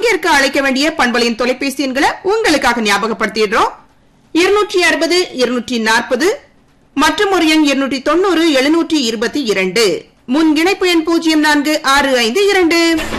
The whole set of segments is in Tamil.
பங்கேற்க அழைக்க வேண்டிய பண்பலையின் தொலைபேசி எண்களை உங்களுக்காக ஞாபகப்படுத்திடுறோம் இருநூற்றி அறுபது இருநூற்றி நாற்பது மற்றும் ஒரு எண் இருநூற்றி தொண்ணூறு எழுநூற்றி இருபத்தி இரண்டு முன் இணைப்பு எண் பூஜ்ஜியம் நான்கு ஆறு ஐந்து இரண்டு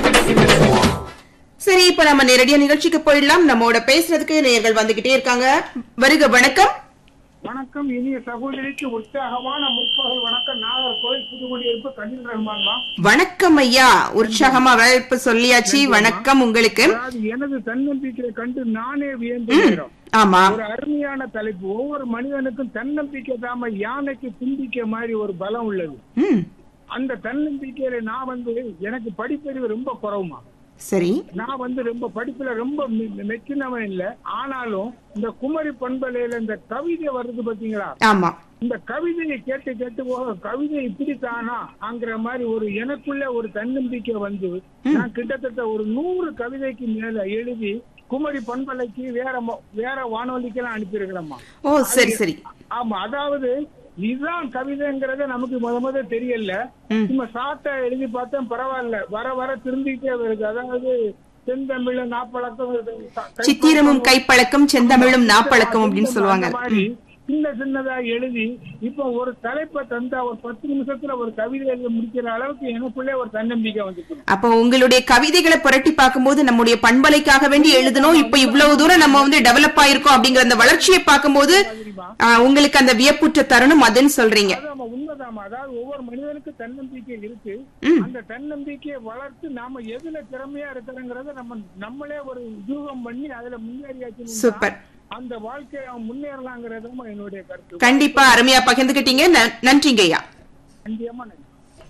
சரி இப்ப நம்ம நேரடியா நிகழ்ச்சிக்கு போயிடலாம் நம்மோட பேசுறதுக்கு நேயர்கள் வந்துகிட்டே இருக்காங்க வருக வணக்கம் வணக்கம் இனிய சகோதரிக்கு உற்சாகமான முற்பகல் வணக்கம் நாகர்கோவில் புதுக்குடியிருப்பு கண்ணில் ரஹ்மான்மா வணக்கம் ஐயா உற்சாகமா வரவேற்பு சொல்லியாச்சு வணக்கம் உங்களுக்கு அதாவது எனது தன்னம்பிக்கையை கண்டு நானே வியந்துகிறோம் ஆமா ஒரு அருமையான தலைப்பு ஒவ்வொரு மனிதனுக்கும் தன்னம்பிக்கை தாம யானைக்கு தும்பிக்கை மாதிரி ஒரு பலம் உள்ளது ம் அந்த தன்னம்பிக்கையில நான் வந்து எனக்கு படிப்பறிவு ரொம்ப குறவுமா சரி நான் வந்து ரொம்ப படிப்புல ரொம்ப மெ- மெச்சினவன் இல்ல ஆனாலும் இந்த குமரி பண்பலையில இந்த கவிதை வருது பாத்தீங்களா ஆமா இந்த கவிதையை கேட்டு கேட்டு போக கவிதை இப்படித்தானா அங்கிற மாதிரி ஒரு எனக்குள்ள ஒரு தன்னம்பிக்கை வந்து நான் கிட்டத்தட்ட ஒரு நூறு கவிதைக்கு மேல எழுதி குமரி பண்பலைக்கு வேற மொ- வேற வானொலிக்கெல்லாம் அனுப்பியிருக்கிறேம்மா ஓ சரி சரி ஆமா அதாவது இதுதான் கவிதைங்கிறத நமக்கு முத முத தெரியல ம். சும்மா சாட்டா எழுதி பார்த்தேன் பரவாயில்ல வர வர திருந்திக்கிட்டே வருது அதாவது செந்தமிழ் நாப்பழக்கம் க- சித்திரமும் கைப்பழக்கம் செந்தமிழும் நாப்பழக்கம் அப்படின்னு அந்த சொல்லுவாங்க மாதிரி சின்ன சின்னதா எழுதி இப்போ ஒரு தலைப்பை தந்தா ஒரு பத்து நிமிஷத்துல ஒரு கவிதை எழுத முடிக்கிற அளவுக்கு எனக்குள்ளே ஒரு தன்னம்பிக்கை வந்துச்சு அப்போ உங்களுடைய கவிதைகளை புரட்டி பார்க்கும்போது நம்முடைய பண்பலைக்காக வேண்டி எழுதணும் இப்ப இவ்வளவு தூரம் நம்ம வந்து டெவலப் ஆயிருக்கோம் அப்படிங்கிற அந்த வளர்ச்சியை பார்க்கும்போது ஆ, உங்களுக்கு அந்த வியப்புற்ற தருணம் அதுன்னு சொல்றீங்க அதாம உண்மைதாமா அதாவது ஒவ்வொரு மனிதனுக்கும் தன்னம்பிக்கை இருக்கு ம். அந்த தன்னம்பிக்கையை வளர்த்து நாம எதுல திறமையா இருக்கிறோங்கிறத நம்ம நம்மளே ஒரு யூகம் பண்ணி அதுல முன்னேறியாச்சு சூப்பர் அந்த வாழ்க்கையை அவன் முன்னேறலாங்கிறதும் என்னுடைய கருத்து கண்டிப்பா அருமையா பகிர்ந்துகிட்டீங்க ந- நன்றிங்க ஐயா கண்டிப்பா நன்றி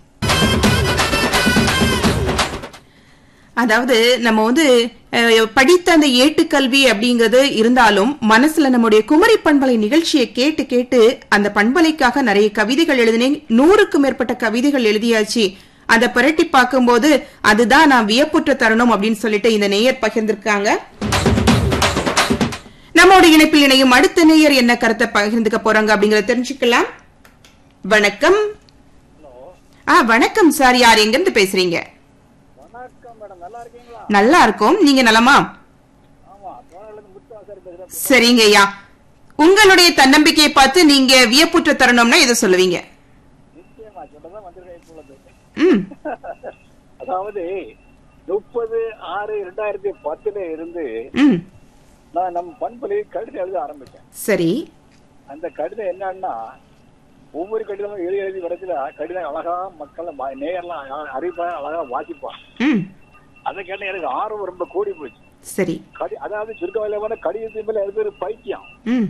அதாவது நம்ம வந்து அஹ், படித்த அந்த ஏட்டுக்கல்வி அப்படிங்கிறது இருந்தாலும் மனசுல நம்முடைய குமரி பண்பலை நிகழ்ச்சியை கேட்டு கேட்டு அந்த பண்பலைக்காக நிறைய கவிதைகள் எழுதினேன் நூறுக்கும் மேற்பட்ட கவிதைகள் எழுதியாச்சு அதை புரட்டி பார்க்கும்போது அதுதான் நான் வியப்புற்ற தருணம் அப்படின்னு சொல்லிட்டு இந்த நேயர் பகிர்ந்திருக்காங்க நம்மோட இணைப்பில் இணையும் அடுத்த நேயர் என்ன கருத்தை பகிர்ந்துக்க போறாங்க அப்படிங்கறத தெரிஞ்சுக்கலாம் வணக்கம் ஆ வணக்கம் சார் யார் எங்க இருந்து பேசுறீங்க வணக்கம் மேடம் நல்லா இருக்கீங்களா நல்லா இருக்கோம் நீங்க நலமா ஆமா தோழர்களுக்கு முத்துவாசர் பேசுறேன் சரிங்க ஐயா உங்களுடைய தன்னம்பிக்கையை பார்த்து நீங்க வியப்புற்ற தருணம்னா எதை சொல்லுவீங்க நிச்சயமா சொல்லதான் வந்திருக்கேன் இப்பொழுது ம் அதாவது முப்பது ஆறு இரண்டாயிரத்தி பத்துல இருந்து ம் நான் நம் பண்பலையில் கடிதம் எழுத ஆரம்பிச்சேன் சரி அந்த கடிதம் என்னன்னா ஒவ்வொரு கடிதமும் எழுதி எழுதி வரதுல கடிதம் அழகா மக்கள் வா- நேயர்லாம் அழகா- அறிவிப்பா அழகா வாசிப்பான் ம் அதை கேட்ட எனக்கு ஆர்வம் ரொம்ப கூடி போச்சு சரி கடி அதாவது சுருக்கமான கடிதத்தின் மேல எழுதுற பைத்தியம் ம்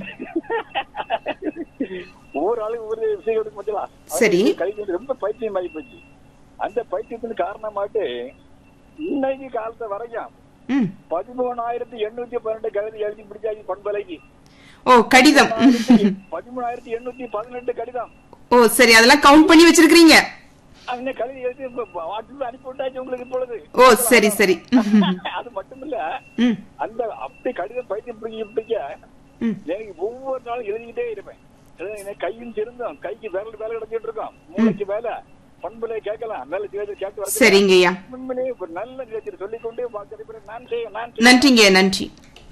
ஒவ்வொரு ஆளுக்கு ஒவ்வொரு விஷயம் மத்தியா சரி. கடிதம் ரொம்ப பைத்தியம் ஆகி போச்சு அந்த பைத்தியத்துக்கு காரணமாட்டு இன்னைக்கு காலத்தை வரைக்கும் ம் பதிமூணாயிரத்தி எண்ணூத்தி பன்னெண்டு கடிதம் எழுதி முடிச்சாச்சு பண்பலைக்கு ஓ கடிதம் பதிமூணாயிரத்தி எண்ணூத்தி பதினெட்டு கடிதம் ஓ சரி அதெல்லாம் கவுண்ட் பண்ணி வச்சிருக்கீங்க அந்த கடிதம் எழுதி வாட்ஸ்அப் அனுப்பி விட்டாச்சு உங்களுக்கு இப்பொழுது ஓ சரி சரி அது மட்டும் இல்ல ம் அந்த அப்படி கடிதம் பைத்தியம் பிடிக்க பிடிக்க ம் எனக்கு ஒவ்வொரு நாளும் எழுதிக்கிட்டே இருப்பேன் அதாவது எனக்கு கையும் சிறந்தோம் கைக்கு விரல் வேலை கிடைச்சிட்டு இருக்கோம் மூளைக்கு வேலை பண்புல கேட்கலாம் மேல கேட்டு கேட்டு வரது சரிங்க ஐயா உண்மையிலே ஒரு நல்ல நிகழ்ச்சி சொல்லிக்கொண்டே பார்க்கிறேன் நான் செய்ய நான் செய்ய- நன்றிங்க நன்றி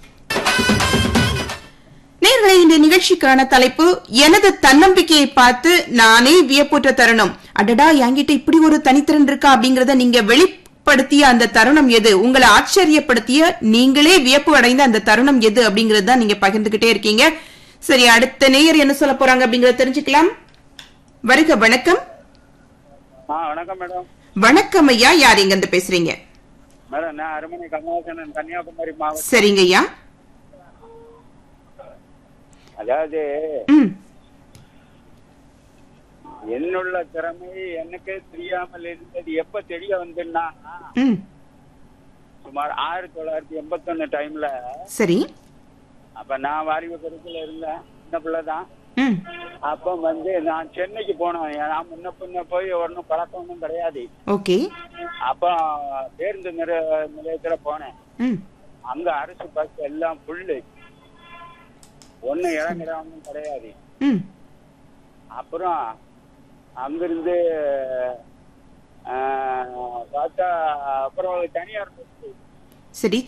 நேர்களை இந்த நிகழ்ச்சிக்கான தலைப்பு எனது தன்னம்பிக்கையை பார்த்து நானே வியப்புற்ற தருணம் அடடா என்கிட்ட இப்படி ஒரு தனித்திறன் இருக்கா அப்படிங்கறத நீங்க வெளிப்படுத்திய அந்த தருணம் எது உங்களை ஆச்சரியப்படுத்திய நீங்களே வியப்பு அடைந்த அந்த தருணம் எது அப்படிங்கறது தான் நீங்க பகிர்ந்துகிட்டே இருக்கீங்க சரி அடுத்த நேயர் என்ன சொல்ல போறாங்க அப்படிங்கறத தெரிஞ்சுக்கலாம் வருக வணக்கம் ஆ வணக்கம் மேடம் வணக்கம் ஐயா யார் எங்க இருந்து பேசுறீங்க மேடம் நான் அருமனை கமலாசனன் கன்னியாகுமரி மாவட்டம் சரிங்க ஐயா அதாவது ம் என்னுள்ள திறமை எனக்கே தெரியாமல் இருந்தது எப்ப தெரிய வந்துன்னா ம் சுமார் ஆயிரத்தி தொள்ளாயிரத்தி எண்பத்தொன்னு டைம்ல சரி அப்ப நான் வாலிப கருத்துல இருந்தேன் சின்ன பிள்ளை தான் ம் அப்ப வந்து நான் சென்னைக்கு போனேன் நான் முன்ன பின்ன போய் ஒன்றும் பழக்கமும் கிடையாது ஓகே அப்ப பேருந்து நிற நிலையத்துல போனேன் ம் அங்க அரசு பஸ் எல்லாம் புல்லு ஒண்ணு இறங்குறாமலும் கிடையாது ம் அப்புறம் அங்கிருந்து ஆஹ், பார்த்தா அப்புறம் தனியார் பஸ் சரி